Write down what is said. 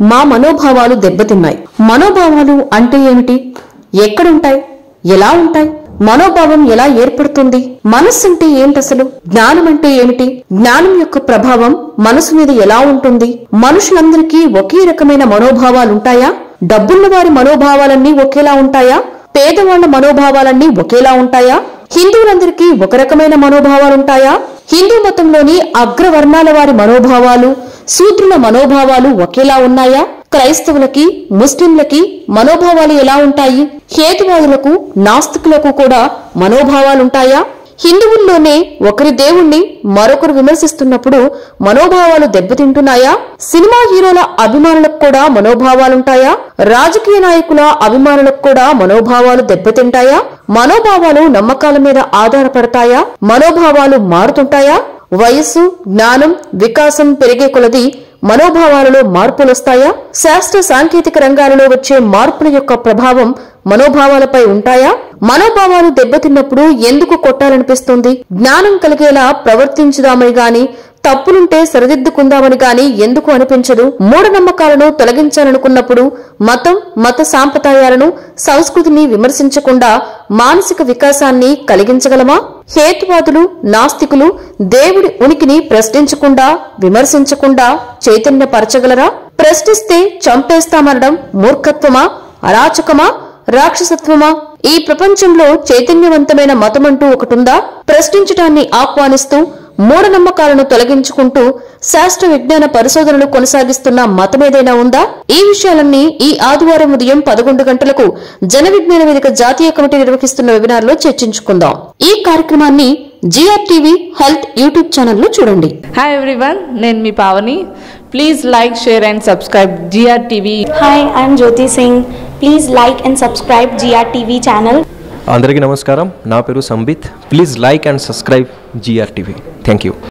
మా మనోభావాలు దెబ్బతిన్నాయి మనోభావాలు అంటే ఏమిటి ఎక్కడుంటాయి ఎలా ఉంటాయి మనోభావం ఎలా ఏర్పడుతుంది మనస్సు అంటే ఏంటి అసలు జ్ఞానం అంటే ఏమిటి జ్ఞానం యొక్క ప్రభావం మనసు మీద ఎలా ఉంటుంది మనుషులందరికీ ఒకే రకమైన మనోభావాలుంటాయా డబ్బున్న వారి మనోభావాలన్నీ ఒకేలా ఉంటాయా పేదవాళ్ల మనోభావాలన్నీ ఒకేలా ఉంటాయా హిందువులందరికీ ఒక రకమైన మనోభావాలుంటాయా హిందూ మతంలోని అగ్రవర్ణాల వారి మనోభావాలు శూద్రుల మనోభావాలు ఒకేలా ఉన్నాయా క్రైస్తవులకి ముస్లింలకి మనోభావాలు ఎలా ఉంటాయి హేతువాదులకు నాస్తికులకు కూడా మనోభావాలుంటాయా హిందువుల్లోనే ఒకరి దేవుణ్ణి మరొకరు విమర్శిస్తున్నప్పుడు మనోభావాలు దెబ్బతింటున్నాయా సినిమా హీరోల అభిమానులకు కూడా మనోభావాలుంటాయా రాజకీయ నాయకుల అభిమానులకు కూడా మనోభావాలు దెబ్బతింటాయా మనోభావాలు నమ్మకాల మీద ఆధారపడతాయా మనోభావాలు మారుతుంటాయా వయస్సు జ్ఞానం వికాసం పెరిగే కొలది మనోభావాలలో మార్పులొస్తాయా శాస్త్ర సాంకేతిక రంగాలలో వచ్చే మార్పుల యొక్క ప్రభావం మనోభావాలపై ఉంటాయా మనోభావాలు దెబ్బతిన్నప్పుడు ఎందుకు కొట్టాలనిపిస్తుంది జ్ఞానం కలిగేలా ప్రవర్తించుదామని గాని తప్పులుంటే సరిదిద్దుకుందామని గాని ఎందుకు అనిపించదు మూఢనమ్మకాలను తొలగించాలనుకున్నప్పుడు మతం మత సాంప్రదాయాలను సంస్కృతిని విమర్శించకుండా మానసిక వికాసాన్ని కలిగించగలమా హేతువాదులు నాస్తికులు దేవుడి ఉనికిని ప్రశ్నించకుండా విమర్శించకుండా చైతన్యపరచగలరా ప్రశ్నిస్తే చంపేస్తామనడం మూర్ఖత్వమా అరాచకమా రాక్షసత్వమా ఈ ప్రపంచంలో చైతన్యవంతమైన మతమంటూ ఒకటుందా ప్రశ్నించటాన్ని ఆహ్వానిస్తూ మూఢనమ్మకాలను తొలగించుకుంటూ శాస్త్ర విజ్ఞాన పరిశోధనలు కొనసాగిస్తున్న మతమేదైనా ఉందా ఈ విషయాలన్నీ ఈ ఆదివారం ఉదయం పదకొండు గంటలకు జన విజ్ఞాన వేదిక జాతీయ కమిటీ నిర్వహిస్తున్న వెబినార్ లో చర్చించుకుందాం ఈ కార్యక్రమాన్ని టీవీ హెల్త్ యూట్యూబ్ ఛానల్లో చూడండి హాయ్ ఎవ్రీవన్ నేను మీ Pavani please like share and subscribe GR TV Hi, I'm Jyoti Singh. Please like and subscribe GRTV channel. అందరికీ నమస్కారం నా పేరు Sambit please like and subscribe GR TV thank you